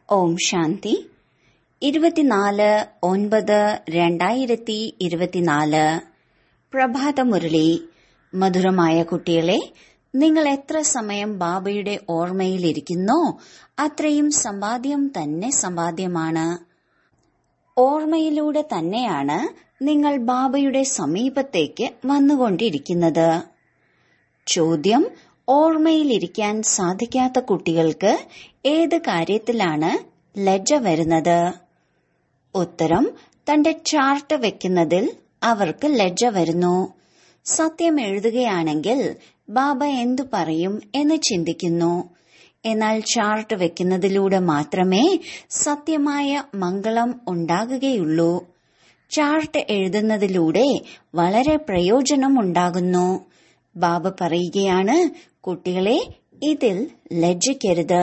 ഓം ശാന്തി ഇരുപത്തിനാല് ഒൻപത് രണ്ടായിരത്തി ഇരുപത്തിനാല് പ്രഭാതമുരളി മധുരമായ കുട്ടികളെ നിങ്ങൾ എത്ര സമയം ബാബയുടെ ഓർമ്മയിലിരിക്കുന്നോ അത്രയും സമ്പാദ്യം തന്നെ സമ്പാദ്യമാണ് ഓർമ്മയിലൂടെ തന്നെയാണ് നിങ്ങൾ ബാബയുടെ സമീപത്തേക്ക് വന്നുകൊണ്ടിരിക്കുന്നത് ചോദ്യം ഓർമ്മയിലിരിക്കാൻ സാധിക്കാത്ത കുട്ടികൾക്ക് ഏത് കാര്യത്തിലാണ് ലജ്ജ വരുന്നത് ഉത്തരം തന്റെ ചാർട്ട് വെക്കുന്നതിൽ അവർക്ക് ലജ്ജ വരുന്നു സത്യം എഴുതുകയാണെങ്കിൽ ബാബ എന്തു പറയും എന്ന് ചിന്തിക്കുന്നു എന്നാൽ ചാർട്ട് വെക്കുന്നതിലൂടെ മാത്രമേ സത്യമായ മംഗളം ഉണ്ടാകുകയുള്ളൂ ചാർട്ട് എഴുതുന്നതിലൂടെ വളരെ പ്രയോജനം ഉണ്ടാകുന്നു ബാബ പറയുകയാണ് കുട്ടികളെ ഇതിൽ ലജ്ജിക്കരുത്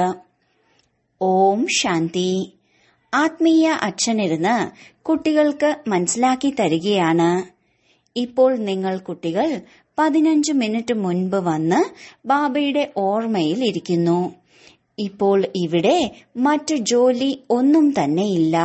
ഓം ശാന്തി ആത്മീയ അച്ഛനിരുന്ന് കുട്ടികൾക്ക് മനസ്സിലാക്കി തരികയാണ് ഇപ്പോൾ നിങ്ങൾ കുട്ടികൾ പതിനഞ്ച് മിനിറ്റ് മുൻപ് വന്ന് ബാബയുടെ ഓർമ്മയിൽ ഇരിക്കുന്നു ഇപ്പോൾ ഇവിടെ മറ്റു ജോലി ഒന്നും തന്നെയില്ല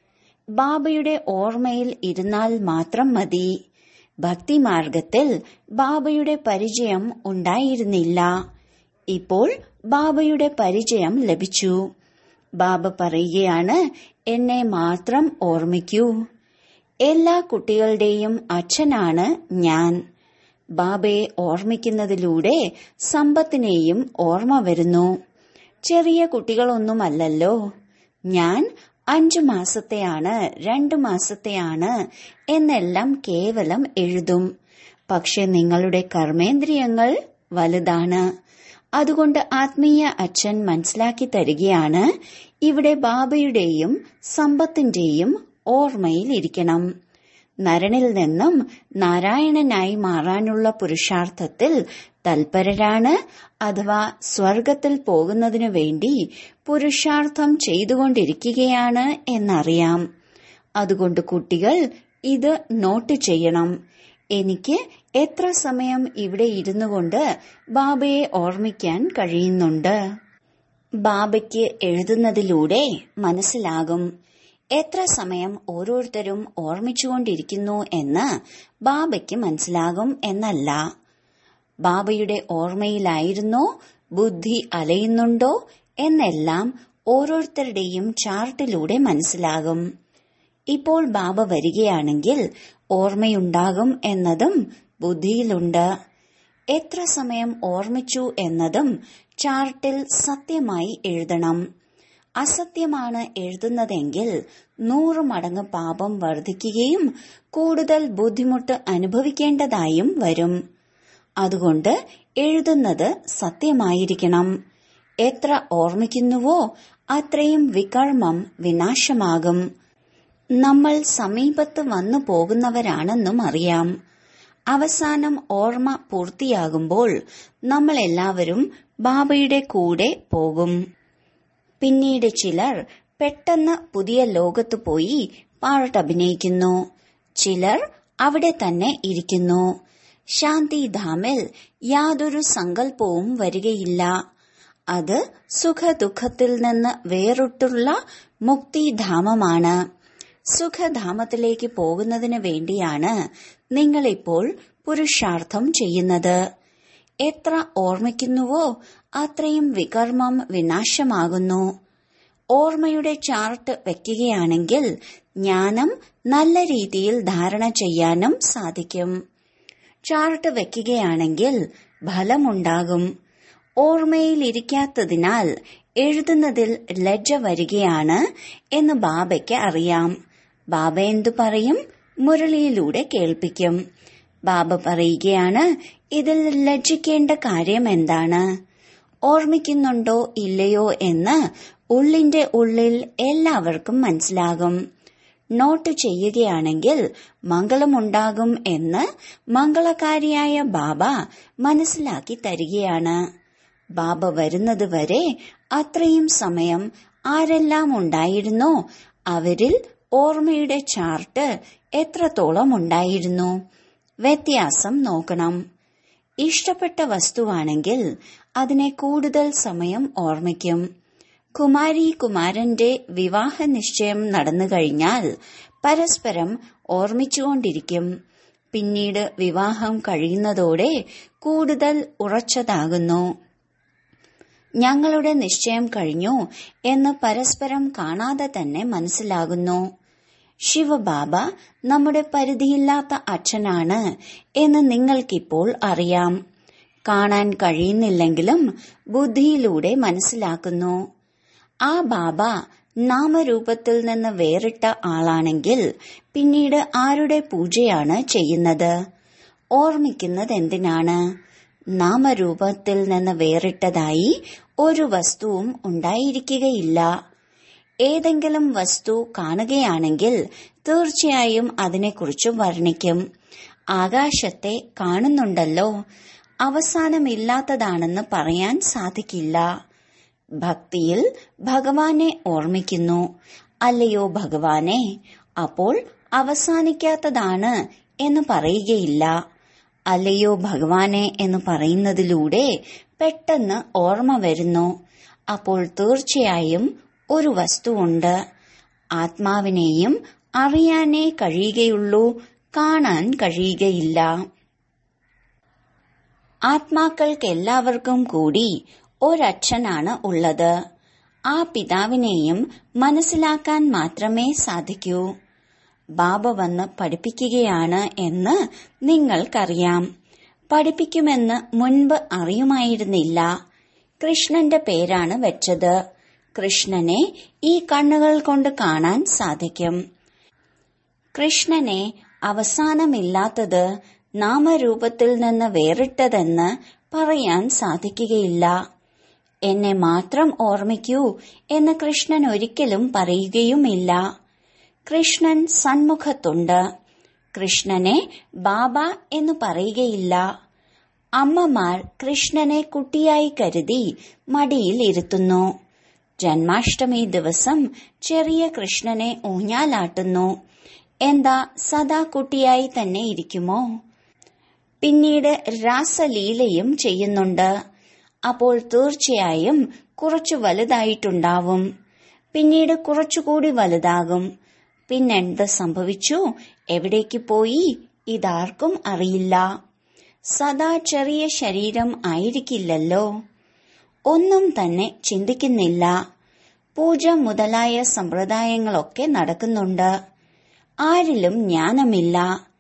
ബാബയുടെ ഓർമ്മയിൽ ഇരുന്നാൽ മാത്രം മതി ഭക്തിമാർഗത്തിൽ ബാബയുടെ പരിചയം ഉണ്ടായിരുന്നില്ല ഇപ്പോൾ ബാബയുടെ പരിചയം ലഭിച്ചു ബാബ പറയുകയാണ് എന്നെ മാത്രം ഓർമ്മിക്കൂ എല്ലാ കുട്ടികളുടെയും അച്ഛനാണ് ഞാൻ ബാബയെ ഓർമ്മിക്കുന്നതിലൂടെ സമ്പത്തിനെയും ഓർമ്മ വരുന്നു ചെറിയ കുട്ടികളൊന്നുമല്ലല്ലോ ഞാൻ അഞ്ചു മാസത്തെയാണ് രണ്ടു മാസത്തെയാണ് എന്നെല്ലാം കേവലം എഴുതും പക്ഷെ നിങ്ങളുടെ കർമ്മേന്ദ്രിയങ്ങൾ വലുതാണ് അതുകൊണ്ട് ആത്മീയ അച്ഛൻ മനസ്സിലാക്കി തരികയാണ് ഇവിടെ ബാബയുടെയും സമ്പത്തിന്റെയും ഓർമ്മയിൽ ഇരിക്കണം നരനിൽ നിന്നും നാരായണനായി മാറാനുള്ള പുരുഷാർത്ഥത്തിൽ തൽപരരാണ് അഥവാ സ്വർഗത്തിൽ പോകുന്നതിനു വേണ്ടി പുരുഷാർത്ഥം ചെയ്തുകൊണ്ടിരിക്കുകയാണ് എന്നറിയാം അതുകൊണ്ട് കുട്ടികൾ ഇത് നോട്ട് ചെയ്യണം എനിക്ക് എത്ര സമയം ഇവിടെ ഇരുന്നു കൊണ്ട് ബാബയെ ഓർമ്മിക്കാൻ കഴിയുന്നുണ്ട് ബാബയ്ക്ക് എഴുതുന്നതിലൂടെ മനസ്സിലാകും എത്ര സമയം ഓരോരുത്തരും ഓർമ്മിച്ചുകൊണ്ടിരിക്കുന്നു എന്ന് ബാബയ്ക്ക് മനസ്സിലാകും എന്നല്ല ബാബയുടെ ഓർമ്മയിലായിരുന്നോ ബുദ്ധി അലയുന്നുണ്ടോ എന്നെല്ലാം ഓരോരുത്തരുടെയും ചാർട്ടിലൂടെ മനസ്സിലാകും ഇപ്പോൾ ബാബ വരികയാണെങ്കിൽ ഓർമ്മയുണ്ടാകും എന്നതും ബുദ്ധിയിലുണ്ട് എത്ര സമയം ഓർമ്മിച്ചു എന്നതും ചാർട്ടിൽ സത്യമായി എഴുതണം അസത്യമാണ് എഴുതുന്നതെങ്കിൽ നൂറ് മടങ്ങ് പാപം വർദ്ധിക്കുകയും കൂടുതൽ ബുദ്ധിമുട്ട് അനുഭവിക്കേണ്ടതായും വരും അതുകൊണ്ട് എഴുതുന്നത് സത്യമായിരിക്കണം എത്ര ഓർമ്മിക്കുന്നുവോ അത്രയും വികർമ്മം വിനാശമാകും നമ്മൾ സമീപത്ത് വന്നു പോകുന്നവരാണെന്നും അറിയാം അവസാനം ഓർമ്മ പൂർത്തിയാകുമ്പോൾ നമ്മൾ എല്ലാവരും ബാബയുടെ കൂടെ പോകും പിന്നീട് ചിലർ പെട്ടെന്ന് പുതിയ ലോകത്ത് പോയി പാട്ടഭിനയിക്കുന്നു ചിലർ അവിടെ തന്നെ ഇരിക്കുന്നു ശാന്തിധാമിൽ യാതൊരു സങ്കല്പവും വരികയില്ല അത് സുഖദുഃഖത്തിൽ നിന്ന് വേറിട്ടുള്ള മുക്തിധാമമാണ് സുഖധാമത്തിലേക്ക് പോകുന്നതിന് വേണ്ടിയാണ് നിങ്ങളിപ്പോൾ പുരുഷാർത്ഥം ചെയ്യുന്നത് എത്ര ഓർമ്മിക്കുന്നുവോ അത്രയും വികർമ്മം വിനാശമാകുന്നു ഓർമ്മയുടെ ചാർട്ട് വെക്കുകയാണെങ്കിൽ ജ്ഞാനം നല്ല രീതിയിൽ ധാരണ ചെയ്യാനും സാധിക്കും ചാർട്ട് വെക്കുകയാണെങ്കിൽ ഫലമുണ്ടാകും ഓർമ്മയിലിരിക്കാത്തതിനാൽ എഴുതുന്നതിൽ ലജ്ജ വരികയാണ് എന്ന് ബാബയ്ക്ക് അറിയാം ബാബ എന്തു പറയും മുരളിയിലൂടെ കേൾപ്പിക്കും ബാബ പറയുകയാണ് ഇതിൽ ലജ്ജിക്കേണ്ട കാര്യം എന്താണ് ഓർമ്മിക്കുന്നുണ്ടോ ഇല്ലയോ എന്ന് ഉള്ളിന്റെ ഉള്ളിൽ എല്ലാവർക്കും മനസ്സിലാകും നോട്ട് ചെയ്യുകയാണെങ്കിൽ മംഗളമുണ്ടാകും എന്ന് മംഗളകാരിയായ ബാബ മനസ്സിലാക്കി തരികയാണ് ബാബ വരുന്നത് വരെ അത്രയും സമയം ആരെല്ലാം ഉണ്ടായിരുന്നോ അവരിൽ ഓർമ്മയുടെ ചാർട്ട് എത്രത്തോളം ഉണ്ടായിരുന്നു വ്യത്യാസം നോക്കണം ഇഷ്ടപ്പെട്ട വസ്തുവാണെങ്കിൽ അതിനെ കൂടുതൽ സമയം ഓർമ്മിക്കും കുമാരി കുമാരന്റെ വിവാഹ നിശ്ചയം നടന്നു കഴിഞ്ഞാൽ പരസ്പരം ഓർമ്മിച്ചുകൊണ്ടിരിക്കും പിന്നീട് വിവാഹം കഴിയുന്നതോടെ കൂടുതൽ ഉറച്ചതാകുന്നു ഞങ്ങളുടെ നിശ്ചയം കഴിഞ്ഞു എന്ന് പരസ്പരം കാണാതെ തന്നെ മനസ്സിലാകുന്നു ശിവബാബ നമ്മുടെ പരിധിയില്ലാത്ത അച്ഛനാണ് എന്ന് നിങ്ങൾക്കിപ്പോൾ അറിയാം കാണാൻ കഴിയുന്നില്ലെങ്കിലും ബുദ്ധിയിലൂടെ മനസ്സിലാക്കുന്നു ആ ബാബ നാമരൂപത്തിൽ നിന്ന് വേറിട്ട ആളാണെങ്കിൽ പിന്നീട് ആരുടെ പൂജയാണ് ചെയ്യുന്നത് ഓർമ്മിക്കുന്നത് എന്തിനാണ് നാമരൂപത്തിൽ നിന്ന് വേറിട്ടതായി ഒരു വസ്തുവും ഉണ്ടായിരിക്കുകയില്ല ഏതെങ്കിലും വസ്തു കാണുകയാണെങ്കിൽ തീർച്ചയായും അതിനെക്കുറിച്ച് വർണ്ണിക്കും ആകാശത്തെ കാണുന്നുണ്ടല്ലോ അവസാനമില്ലാത്തതാണെന്ന് പറയാൻ സാധിക്കില്ല ഭക്തിയിൽ ഭഗവാനെ ഓർമ്മിക്കുന്നു അല്ലയോ ഭഗവാനെ അപ്പോൾ അവസാനിക്കാത്തതാണ് എന്ന് പറയുകയില്ല അല്ലയോ ഭഗവാനെ എന്ന് പറയുന്നതിലൂടെ പെട്ടെന്ന് ഓർമ്മ വരുന്നു അപ്പോൾ തീർച്ചയായും ഒരു വസ്തുവുണ്ട് ആത്മാവിനെയും അറിയാനേ കഴിയുകയുള്ളൂ കാണാൻ കഴിയുകയില്ല ആത്മാക്കൾക്കെല്ലാവർക്കും കൂടി ഒരച്ഛനാണ് ഉള്ളത് ആ പിതാവിനെയും മനസ്സിലാക്കാൻ മാത്രമേ സാധിക്കൂ ബാബ വന്ന് പഠിപ്പിക്കുകയാണ് എന്ന് നിങ്ങൾക്കറിയാം പഠിപ്പിക്കുമെന്ന് മുൻപ് അറിയുമായിരുന്നില്ല കൃഷ്ണന്റെ പേരാണ് വെച്ചത് കൃഷ്ണനെ ഈ കണ്ണുകൾ കൊണ്ട് കാണാൻ സാധിക്കും കൃഷ്ണനെ അവസാനമില്ലാത്തത് നാമരൂപത്തിൽ നിന്ന് വേറിട്ടതെന്ന് പറയാൻ സാധിക്കുകയില്ല എന്നെ മാത്രം ഓർമ്മിക്കൂ എന്ന് കൃഷ്ണൻ ഒരിക്കലും പറയുകയുമില്ല കൃഷ്ണൻ സന്മുഖത്തുണ്ട് കൃഷ്ണനെ ബാബ എന്ന് പറയുകയില്ല അമ്മമാർ കൃഷ്ണനെ കുട്ടിയായി കരുതി മടിയിൽ ഇരുത്തുന്നു ജന്മാഷ്ടമി ദിവസം ചെറിയ കൃഷ്ണനെ ഊഞ്ഞാലാട്ടുന്നു എന്താ സദാ കുട്ടിയായി തന്നെ ഇരിക്കുമോ പിന്നീട് രാസലീലയും ചെയ്യുന്നുണ്ട് അപ്പോൾ തീർച്ചയായും കുറച്ചു വലുതായിട്ടുണ്ടാവും പിന്നീട് കുറച്ചുകൂടി വലുതാകും പിന്നെന്ത് സംഭവിച്ചു എവിടേക്ക് പോയി ഇതാർക്കും അറിയില്ല സദാ ചെറിയ ശരീരം ആയിരിക്കില്ലല്ലോ ഒന്നും തന്നെ ചിന്തിക്കുന്നില്ല പൂജ മുതലായ സമ്പ്രദായങ്ങളൊക്കെ നടക്കുന്നുണ്ട് ആരിലും ജ്ഞാനമില്ല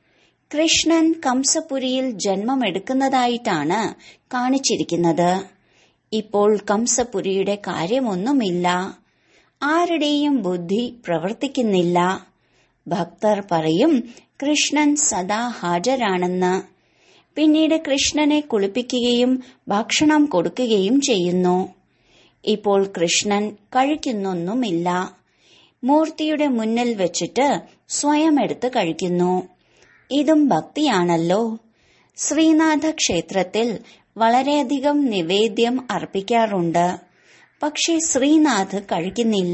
കൃഷ്ണൻ കംസപുരിയിൽ ജന്മമെടുക്കുന്നതായിട്ടാണ് കാണിച്ചിരിക്കുന്നത് ഇപ്പോൾ കംസപുരിയുടെ കാര്യമൊന്നുമില്ല ആരുടെയും ബുദ്ധി പ്രവർത്തിക്കുന്നില്ല ഭക്തർ പറയും കൃഷ്ണൻ സദാ ഹാജരാണെന്ന് പിന്നീട് കൃഷ്ണനെ കുളിപ്പിക്കുകയും ഭക്ഷണം കൊടുക്കുകയും ചെയ്യുന്നു ഇപ്പോൾ കൃഷ്ണൻ കഴിക്കുന്നൊന്നുമില്ല മൂർത്തിയുടെ മുന്നിൽ വെച്ചിട്ട് സ്വയം എടുത്ത് കഴിക്കുന്നു ഇതും ഭക്തിയാണല്ലോ ശ്രീനാഥ ക്ഷേത്രത്തിൽ വളരെയധികം നിവേദ്യം അർപ്പിക്കാറുണ്ട് പക്ഷേ ശ്രീനാഥ് കഴിക്കുന്നില്ല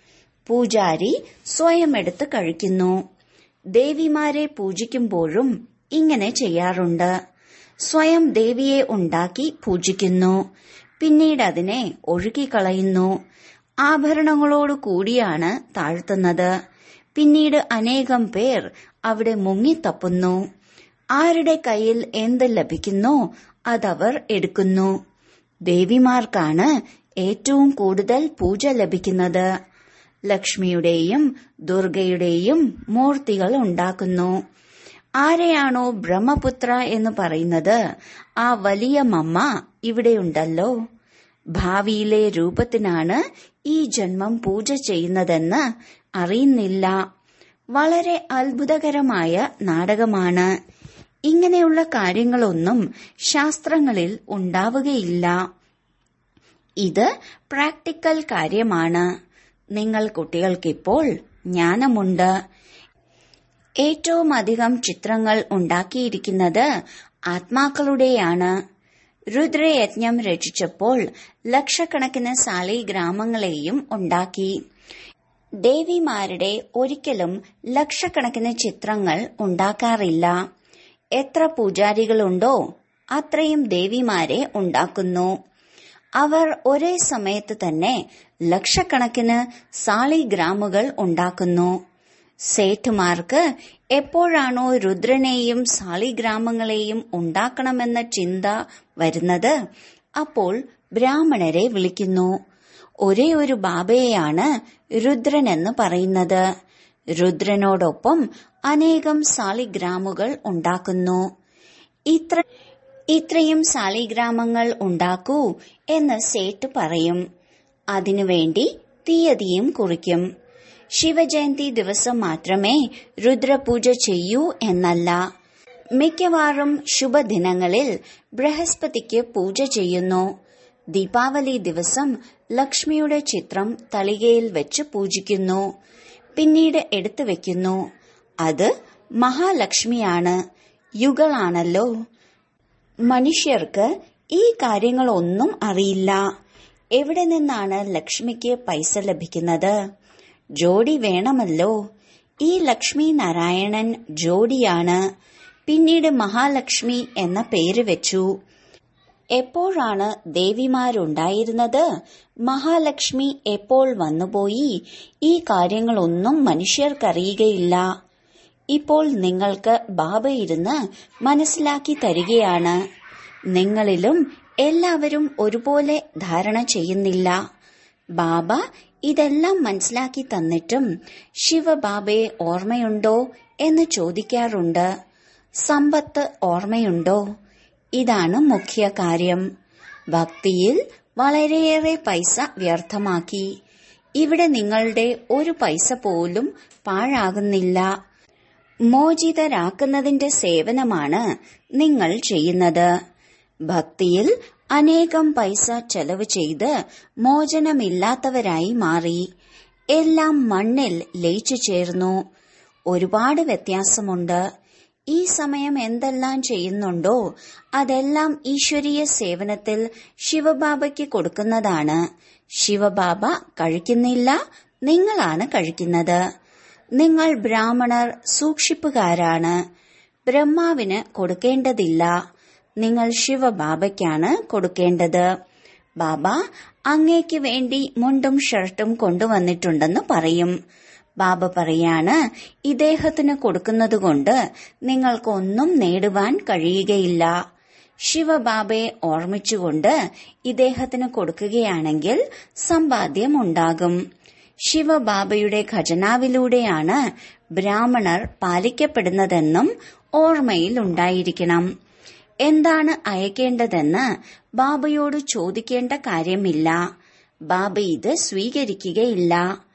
പൂജാരി സ്വയം എടുത്ത് കഴിക്കുന്നു ദേവിമാരെ പൂജിക്കുമ്പോഴും ഇങ്ങനെ ചെയ്യാറുണ്ട് സ്വയം ദേവിയെ ഉണ്ടാക്കി പൂജിക്കുന്നു പിന്നീട് അതിനെ ഒഴുകിക്കളയുന്നു ആഭരണങ്ങളോട് കൂടിയാണ് താഴ്ത്തുന്നത് പിന്നീട് അനേകം പേർ അവിടെ മുങ്ങിത്തപ്പുന്നു ആരുടെ കയ്യിൽ എന്ത് ലഭിക്കുന്നോ അതവർ എടുക്കുന്നു ദേവിമാർക്കാണ് ഏറ്റവും കൂടുതൽ പൂജ ലഭിക്കുന്നത് ലക്ഷ്മിയുടെയും ദുർഗയുടെയും മൂർത്തികൾ ഉണ്ടാക്കുന്നു ആരെയാണോ ബ്രഹ്മപുത്ര എന്ന് പറയുന്നത് ആ വലിയ മമ്മ ഇവിടെയുണ്ടല്ലോ ഭാവിയിലെ രൂപത്തിനാണ് ഈ ജന്മം പൂജ ചെയ്യുന്നതെന്ന് അറിയുന്നില്ല വളരെ അത്ഭുതകരമായ നാടകമാണ് ഇങ്ങനെയുള്ള കാര്യങ്ങളൊന്നും ശാസ്ത്രങ്ങളിൽ ഉണ്ടാവുകയില്ല ഇത് പ്രാക്ടിക്കൽ കാര്യമാണ് നിങ്ങൾ കുട്ടികൾക്കിപ്പോൾ ജ്ഞാനമുണ്ട് ഏറ്റവും അധികം ചിത്രങ്ങൾ ഉണ്ടാക്കിയിരിക്കുന്നത് ആത്മാക്കളുടെയാണ് രുദ്രയജ്ഞം രചിച്ചപ്പോൾ ലക്ഷക്കണക്കിന് സാലി ഗ്രാമങ്ങളെയും ഉണ്ടാക്കി ദേവിമാരുടെ ഒരിക്കലും ലക്ഷക്കണക്കിന് ചിത്രങ്ങൾ ഉണ്ടാക്കാറില്ല എത്ര പൂജാരികളുണ്ടോ അത്രയും ദേവിമാരെ ഉണ്ടാക്കുന്നു അവർ ഒരേ സമയത്ത് തന്നെ ലക്ഷക്കണക്കിന് സാളിഗ്രാമുകൾ ഉണ്ടാക്കുന്നു സേഠുമാർക്ക് എപ്പോഴാണോ രുദ്രനെയും സാളിഗ്രാമങ്ങളെയും ഉണ്ടാക്കണമെന്ന ചിന്ത വരുന്നത് അപ്പോൾ ബ്രാഹ്മണരെ വിളിക്കുന്നു ഒരേ ഒരു ബാബയെയാണ് രുദ്രൻ എന്ന് പറയുന്നത് രുദ്രനോടൊപ്പം അനേകം സാളിഗ്രാമുകൾ ഉണ്ടാക്കുന്നു ഇത്ര ഇത്രയും സാളിഗ്രാമങ്ങൾ ഉണ്ടാക്കൂ എന്ന് സേട്ട് പറയും അതിനുവേണ്ടി തീയതിയും കുറിക്കും ശിവജയന്തി ദിവസം മാത്രമേ രുദ്രപൂജ ചെയ്യൂ എന്നല്ല മിക്കവാറും ശുഭദിനങ്ങളിൽ ബൃഹസ്പതിക്ക് പൂജ ചെയ്യുന്നു ദീപാവലി ദിവസം ലക്ഷ്മിയുടെ ചിത്രം തളികയിൽ വെച്ച് പൂജിക്കുന്നു പിന്നീട് എടുത്തു വെക്കുന്നു അത് മഹാലക്ഷ്മിയാണ് യുഗളാണല്ലോ മനുഷ്യർക്ക് ഈ കാര്യങ്ങളൊന്നും അറിയില്ല എവിടെ നിന്നാണ് ലക്ഷ്മിക്ക് പൈസ ലഭിക്കുന്നത് ജോഡി വേണമല്ലോ ഈ ലക്ഷ്മി നാരായണൻ ജോഡിയാണ് പിന്നീട് മഹാലക്ഷ്മി എന്ന പേര് വെച്ചു എപ്പോഴാണ് ദേവിമാരുണ്ടായിരുന്നത് മഹാലക്ഷ്മി എപ്പോൾ വന്നുപോയി ഈ കാര്യങ്ങളൊന്നും മനുഷ്യർക്കറിയുകയില്ല ഇപ്പോൾ നിങ്ങൾക്ക് ബാബ ഇരുന്ന് മനസ്സിലാക്കി തരികയാണ് നിങ്ങളിലും എല്ലാവരും ഒരുപോലെ ധാരണ ചെയ്യുന്നില്ല ബാബ ഇതെല്ലാം മനസ്സിലാക്കി തന്നിട്ടും ശിവബാബയെ ഓർമ്മയുണ്ടോ എന്ന് ചോദിക്കാറുണ്ട് സമ്പത്ത് ഓർമ്മയുണ്ടോ ഇതാണ് മുഖ്യ കാര്യം ഭക്തിയിൽ വളരെയേറെ പൈസ വ്യർത്ഥമാക്കി ഇവിടെ നിങ്ങളുടെ ഒരു പൈസ പോലും പാഴാകുന്നില്ല മോചിതരാക്കുന്നതിന്റെ സേവനമാണ് നിങ്ങൾ ചെയ്യുന്നത് ഭക്തിയിൽ അനേകം പൈസ ചെലവ് ചെയ്ത് മോചനമില്ലാത്തവരായി മാറി എല്ലാം മണ്ണിൽ ലയിച്ചു ചേർന്നു ഒരുപാട് വ്യത്യാസമുണ്ട് ഈ സമയം എന്തെല്ലാം ചെയ്യുന്നുണ്ടോ അതെല്ലാം ഈശ്വരീയ സേവനത്തിൽ ശിവബാബയ്ക്ക് കൊടുക്കുന്നതാണ് ശിവബാബ കഴിക്കുന്നില്ല നിങ്ങളാണ് കഴിക്കുന്നത് നിങ്ങൾ ബ്രാഹ്മണർ സൂക്ഷിപ്പുകാരാണ് ബ്രഹ്മാവിന് കൊടുക്കേണ്ടതില്ല നിങ്ങൾ ശിവബാബയ്ക്കാണ് കൊടുക്കേണ്ടത് ബാബ അങ്ങേക്ക് വേണ്ടി മുണ്ടും ഷർട്ടും കൊണ്ടുവന്നിട്ടുണ്ടെന്ന് പറയും ബാബ പറയാണ് ഇദ്ദേഹത്തിന് കൊടുക്കുന്നതുകൊണ്ട് നിങ്ങൾക്കൊന്നും നേടുവാൻ കഴിയുകയില്ല ശിവബാബയെ ഓർമ്മിച്ചുകൊണ്ട് ഇദ്ദേഹത്തിന് കൊടുക്കുകയാണെങ്കിൽ സമ്പാദ്യം ഉണ്ടാകും ശിവബാബയുടെ ഖജനാവിലൂടെയാണ് ബ്രാഹ്മണർ പാലിക്കപ്പെടുന്നതെന്നും ഓർമ്മയിൽ ഉണ്ടായിരിക്കണം എന്താണ് അയക്കേണ്ടതെന്ന് ബാബയോട് ചോദിക്കേണ്ട കാര്യമില്ല ബാബ ഇത് സ്വീകരിക്കുകയില്ല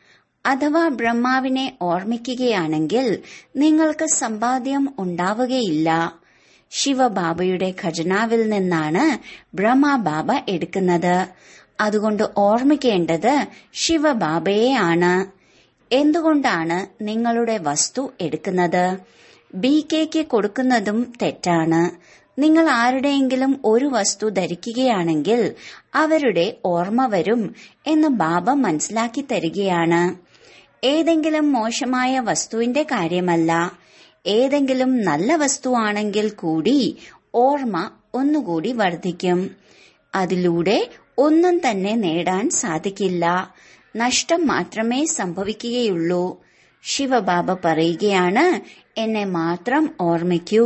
അഥവാ ബ്രഹ്മാവിനെ ഓർമ്മിക്കുകയാണെങ്കിൽ നിങ്ങൾക്ക് സമ്പാദ്യം ഉണ്ടാവുകയില്ല ശിവബാബയുടെ ഖജനാവിൽ നിന്നാണ് ബ്രഹ്മബാബ എടുക്കുന്നത് അതുകൊണ്ട് ഓർമ്മിക്കേണ്ടത് ശിവബാബയെ ആണ് എന്തുകൊണ്ടാണ് നിങ്ങളുടെ വസ്തു എടുക്കുന്നത് ബി കെക്ക് കൊടുക്കുന്നതും തെറ്റാണ് നിങ്ങൾ ആരുടെയെങ്കിലും ഒരു വസ്തു ധരിക്കുകയാണെങ്കിൽ അവരുടെ ഓർമ്മ വരും എന്ന് ബാബ മനസ്സിലാക്കി തരികയാണ് ഏതെങ്കിലും മോശമായ വസ്തുവിന്റെ കാര്യമല്ല ഏതെങ്കിലും നല്ല വസ്തുവാണെങ്കിൽ കൂടി ഓർമ്മ ഒന്നുകൂടി വർദ്ധിക്കും അതിലൂടെ ഒന്നും തന്നെ നേടാൻ സാധിക്കില്ല നഷ്ടം മാത്രമേ സംഭവിക്കുകയുള്ളൂ ശിവബാബ പറയുകയാണ് എന്നെ മാത്രം ഓർമ്മിക്കൂ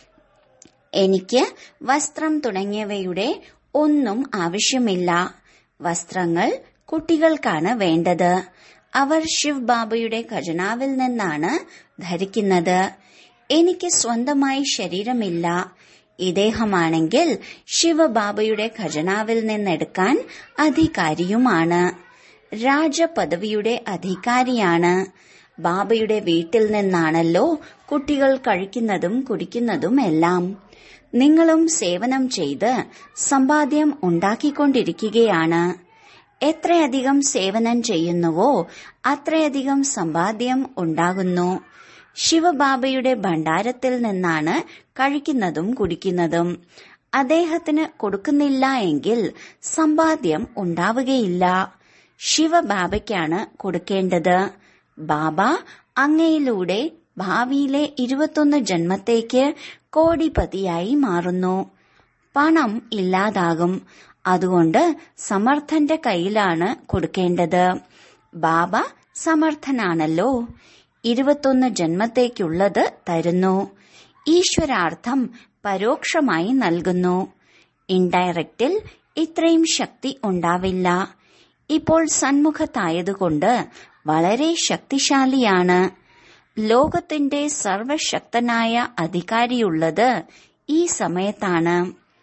എനിക്ക് വസ്ത്രം തുടങ്ങിയവയുടെ ഒന്നും ആവശ്യമില്ല വസ്ത്രങ്ങൾ കുട്ടികൾക്കാണ് വേണ്ടത് അവർ ശിവ് ബാബയുടെ ഖജനാവിൽ നിന്നാണ് ധരിക്കുന്നത് എനിക്ക് സ്വന്തമായി ശരീരമില്ല ഇദ്ദേഹമാണെങ്കിൽ ശിവബാബയുടെ ഖജനാവിൽ നിന്നെടുക്കാൻ അധികാരിയുമാണ് രാജപദവിയുടെ അധികാരിയാണ് ബാബയുടെ വീട്ടിൽ നിന്നാണല്ലോ കുട്ടികൾ കഴിക്കുന്നതും കുടിക്കുന്നതും എല്ലാം നിങ്ങളും സേവനം ചെയ്ത് സമ്പാദ്യം ഉണ്ടാക്കിക്കൊണ്ടിരിക്കുകയാണ് എത്രയധികം സേവനം ചെയ്യുന്നുവോ അത്രയധികം സമ്പാദ്യം ഉണ്ടാകുന്നു ശിവബാബയുടെ ഭണ്ഡാരത്തിൽ നിന്നാണ് കഴിക്കുന്നതും കുടിക്കുന്നതും അദ്ദേഹത്തിന് കൊടുക്കുന്നില്ല എങ്കിൽ സമ്പാദ്യം ഉണ്ടാവുകയില്ല ശിവബാബയ്ക്കാണ് കൊടുക്കേണ്ടത് ബാബ അങ്ങയിലൂടെ ഭാവിയിലെ ഇരുപത്തൊന്ന് ജന്മത്തേക്ക് കോടിപതിയായി മാറുന്നു പണം ഇല്ലാതാകും അതുകൊണ്ട് സമർത്ഥന്റെ കയ്യിലാണ് കൊടുക്കേണ്ടത് ബാബ സമർത്ഥനാണല്ലോ ഇരുപത്തൊന്ന് ജന്മത്തേക്കുള്ളത് തരുന്നു ഈശ്വരാർത്ഥം പരോക്ഷമായി നൽകുന്നു ഇൻഡയറക്റ്റിൽ ഇത്രയും ശക്തി ഉണ്ടാവില്ല ഇപ്പോൾ സന്മുഖത്തായതുകൊണ്ട് വളരെ ശക്തിശാലിയാണ് ലോകത്തിന്റെ സർവശക്തനായ അധികാരിയുള്ളത് ഈ സമയത്താണ്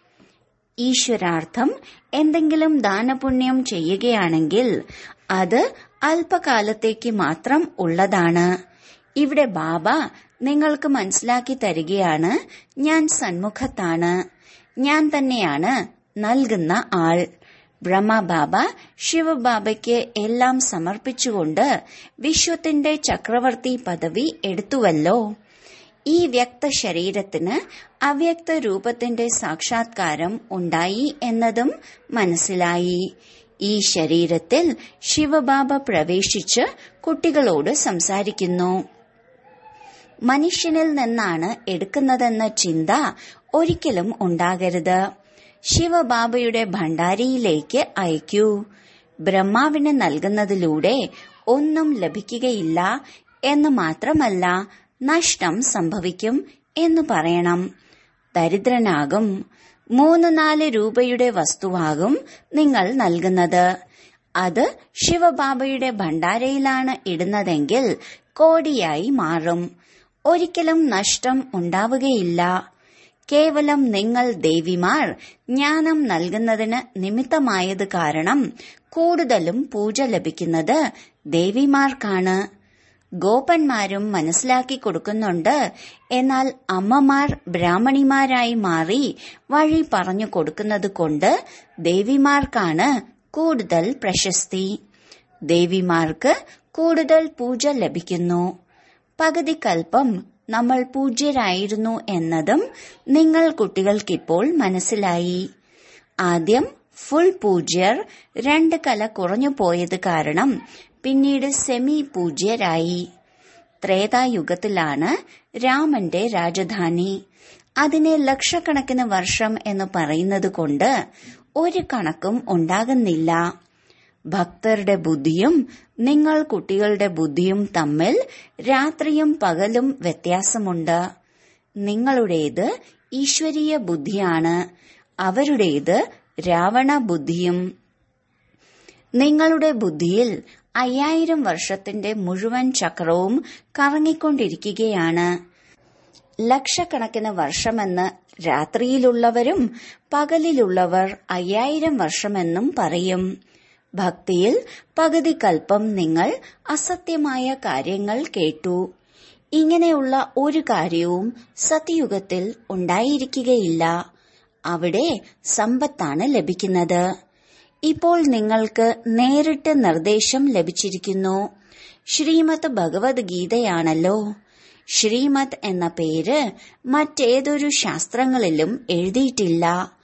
ഈശ്വരാർത്ഥം എന്തെങ്കിലും ദാനപുണ്യം ചെയ്യുകയാണെങ്കിൽ അത് അല്പകാലത്തേക്ക് മാത്രം ഉള്ളതാണ് ഇവിടെ ബാബ നിങ്ങൾക്ക് മനസ്സിലാക്കി തരികയാണ് ഞാൻ സന്മുഖത്താണ് ഞാൻ തന്നെയാണ് നൽകുന്ന ആൾ ബ്രഹ്മബാബ ശിവബാബയ്ക്ക് എല്ലാം സമർപ്പിച്ചുകൊണ്ട് വിശ്വത്തിന്റെ ചക്രവർത്തി പദവി എടുത്തുവല്ലോ ഈ വ്യക്ത ശരീരത്തിന് അവ്യക്ത രൂപത്തിന്റെ സാക്ഷാത്കാരം ഉണ്ടായി എന്നതും മനസ്സിലായി ഈ ശരീരത്തിൽ ശിവബാബ പ്രവേശിച്ച് കുട്ടികളോട് സംസാരിക്കുന്നു മനുഷ്യനിൽ നിന്നാണ് എടുക്കുന്നതെന്ന ചിന്ത ഒരിക്കലും ഉണ്ടാകരുത് ശിവബാബയുടെ ഭണ്ഡാരിയിലേക്ക് അയക്കൂ ബ്രഹ്മാവിന് നൽകുന്നതിലൂടെ ഒന്നും ലഭിക്കുകയില്ല എന്ന് മാത്രമല്ല നഷ്ടം സംഭവിക്കും എന്ന് പറയണം ദരിദ്രനാകും മൂന്ന് നാല് രൂപയുടെ വസ്തുവാകും നിങ്ങൾ നൽകുന്നത് അത് ശിവബാബയുടെ ഭണ്ഡാരയിലാണ് ഇടുന്നതെങ്കിൽ കോടിയായി മാറും ഒരിക്കലും നഷ്ടം ഉണ്ടാവുകയില്ല കേവലം നിങ്ങൾ ദേവിമാർ ജ്ഞാനം നൽകുന്നതിന് നിമിത്തമായത് കാരണം കൂടുതലും പൂജ ലഭിക്കുന്നത് ദേവിമാർക്കാണ് ഗോപന്മാരും മനസ്സിലാക്കി കൊടുക്കുന്നുണ്ട് എന്നാൽ അമ്മമാർ ബ്രാഹ്മണിമാരായി മാറി വഴി പറഞ്ഞു കൊടുക്കുന്നത് കൊണ്ട് ദേവിമാർക്കാണ് കൂടുതൽ പ്രശസ്തി ദേവിമാർക്ക് കൂടുതൽ പൂജ ലഭിക്കുന്നു പകുതി കൽപ്പം നമ്മൾ പൂജ്യരായിരുന്നു എന്നതും നിങ്ങൾ കുട്ടികൾക്കിപ്പോൾ മനസ്സിലായി ആദ്യം ഫുൾ പൂജ്യർ രണ്ട് കല കുറഞ്ഞു പോയത് കാരണം പിന്നീട് സെമി പൂജ്യരായി ത്രേതായുഗത്തിലാണ് രാമന്റെ രാജധാനി അതിനെ ലക്ഷക്കണക്കിന് വർഷം എന്ന് പറയുന്നത് കൊണ്ട് ഒരു കണക്കും ഉണ്ടാകുന്നില്ല ഭക്തരുടെ ബുദ്ധിയും നിങ്ങൾ കുട്ടികളുടെ ബുദ്ധിയും തമ്മിൽ രാത്രിയും പകലും വ്യത്യാസമുണ്ട് നിങ്ങളുടേത് ഈശ്വരീയ ബുദ്ധിയാണ് അവരുടേത് രാവണ ബുദ്ധിയും നിങ്ങളുടെ ബുദ്ധിയിൽ അയ്യായിരം വർഷത്തിന്റെ മുഴുവൻ ചക്രവും കറങ്ങിക്കൊണ്ടിരിക്കുകയാണ് ലക്ഷക്കണക്കിന് വർഷമെന്ന് രാത്രിയിലുള്ളവരും പകലിലുള്ളവർ അയ്യായിരം വർഷമെന്നും പറയും ഭക്തിയിൽ പകുതി കൽപ്പം നിങ്ങൾ അസത്യമായ കാര്യങ്ങൾ കേട്ടു ഇങ്ങനെയുള്ള ഒരു കാര്യവും സത്യയുഗത്തിൽ ഉണ്ടായിരിക്കുകയില്ല അവിടെ സമ്പത്താണ് ലഭിക്കുന്നത് ഇപ്പോൾ നിങ്ങൾക്ക് നേരിട്ട് നിർദ്ദേശം ലഭിച്ചിരിക്കുന്നു ശ്രീമദ് ഭഗവത്ഗീതയാണല്ലോ ശ്രീമദ് എന്ന പേര് മറ്റേതൊരു ശാസ്ത്രങ്ങളിലും എഴുതിയിട്ടില്ല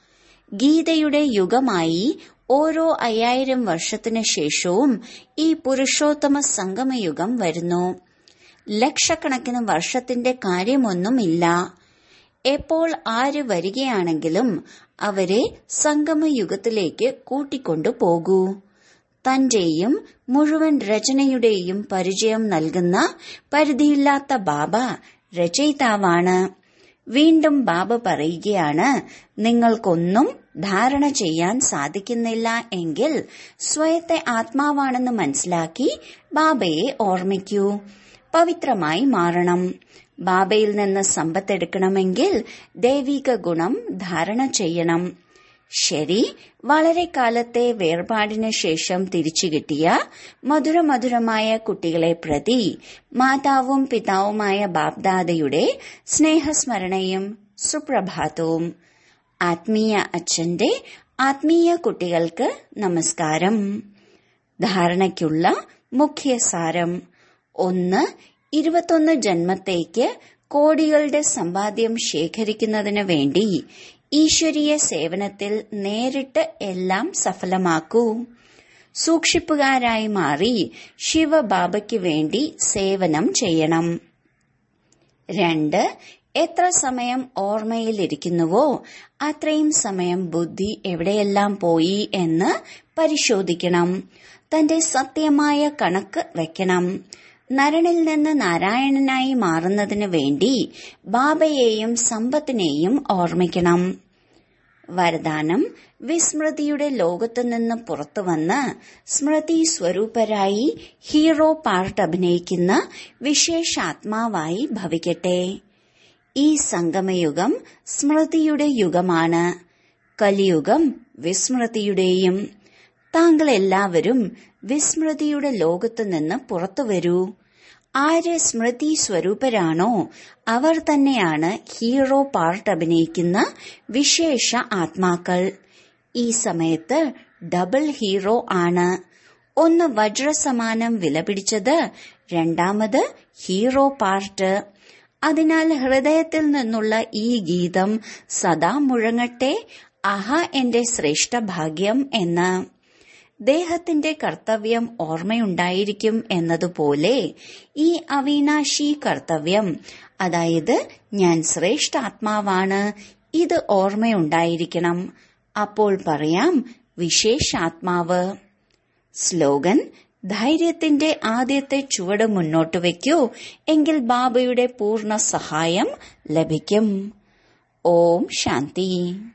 ഗീതയുടെ യുഗമായി ഓരോ അയ്യായിരം വർഷത്തിനു ശേഷവും ഈ പുരുഷോത്തമ സംഗമയുഗം വരുന്നു ലക്ഷക്കണക്കിന് വർഷത്തിന്റെ കാര്യമൊന്നുമില്ല എപ്പോൾ ആര് വരികയാണെങ്കിലും അവരെ സംഗമയുഗത്തിലേക്ക് കൂട്ടിക്കൊണ്ടു പോകൂ തന്റെയും മുഴുവൻ രചനയുടെയും പരിചയം നൽകുന്ന പരിധിയില്ലാത്ത ബാബ രചയിതാവാണ് വീണ്ടും ബാബ പറയുകയാണ് നിങ്ങൾക്കൊന്നും ധാരണ ചെയ്യാൻ സാധിക്കുന്നില്ല എങ്കിൽ സ്വയത്തെ ആത്മാവാണെന്ന് മനസ്സിലാക്കി ബാബയെ ഓർമ്മിക്കൂ പവിത്രമായി മാറണം ബാബയിൽ നിന്ന് സമ്പത്തെടുക്കണമെങ്കിൽ ദൈവിക ഗുണം ധാരണ ചെയ്യണം ശരി വളരെ കാലത്തെ വേർപാടിന് ശേഷം തിരിച്ചു കിട്ടിയ മധുരമധുരമായ കുട്ടികളെ പ്രതി മാതാവും പിതാവുമായ ബാബ്ദാദയുടെ സ്നേഹസ്മരണയും സുപ്രഭാതവും ആത്മീയ അച്ഛന്റെ ആത്മീയ കുട്ടികൾക്ക് നമസ്കാരം ധാരണയ്ക്കുള്ള മുഖ്യ സാരം ഒന്ന് ഇരുപത്തൊന്ന് ജന്മത്തേക്ക് കോടികളുടെ സമ്പാദ്യം ശേഖരിക്കുന്നതിന് വേണ്ടി ഈശ്വരീയ സേവനത്തിൽ നേരിട്ട് എല്ലാം സഫലമാക്കൂ സൂക്ഷിപ്പുകാരായി മാറി ശിവബാബയ്ക്ക് വേണ്ടി സേവനം ചെയ്യണം രണ്ട് എത്ര സമയം ഓർമ്മയിലിരിക്കുന്നുവോ അത്രയും സമയം ബുദ്ധി എവിടെയെല്ലാം പോയി എന്ന് പരിശോധിക്കണം തന്റെ സത്യമായ കണക്ക് വെക്കണം നരനിൽ നിന്ന് നാരായണനായി മാറുന്നതിന് വേണ്ടി ബാബയെയും സമ്പത്തിനെയും ഓർമ്മിക്കണം വരദാനം വിസ്മൃതിയുടെ ലോകത്തു നിന്ന് പുറത്തുവന്ന് സ്മൃതി സ്വരൂപരായി ഹീറോ പാർട്ട് അഭിനയിക്കുന്ന വിശേഷാത്മാവായി ഭവിക്കട്ടെ ഈ സംഗമയുഗം സ്മൃതിയുടെ യുഗമാണ് കലിയുഗം വിസ്മൃതിയുടെയും താങ്കൾ എല്ലാവരും വിസ്മൃതിയുടെ ലോകത്തു നിന്ന് പുറത്തുവരൂ ആര് സ്മൃതി സ്വരൂപരാണോ അവർ തന്നെയാണ് ഹീറോ പാർട്ട് അഭിനയിക്കുന്ന വിശേഷ ആത്മാക്കൾ ഈ സമയത്ത് ഡബിൾ ഹീറോ ആണ് ഒന്ന് വജ്രസമാനം വിലപിടിച്ചത് രണ്ടാമത് ഹീറോ പാർട്ട് അതിനാൽ ഹൃദയത്തിൽ നിന്നുള്ള ഈ ഗീതം സദാ മുഴങ്ങട്ടെ അഹ എന്റെ ശ്രേഷ്ഠ ഭാഗ്യം എന്ന് ദേഹത്തിന്റെ കർത്തവ്യം ഓർമ്മയുണ്ടായിരിക്കും എന്നതുപോലെ ഈ അവിനാശി കർത്തവ്യം അതായത് ഞാൻ ശ്രേഷ്ഠാത്മാവാണ് ഇത് ഓർമ്മയുണ്ടായിരിക്കണം അപ്പോൾ പറയാം വിശേഷാത്മാവ് സ്ലോഗൻ ധൈര്യത്തിന്റെ ആദ്യത്തെ ചുവട് മുന്നോട്ട് വയ്ക്കൂ എങ്കിൽ ബാബയുടെ പൂർണ്ണ സഹായം ലഭിക്കും ഓം ശാന്തി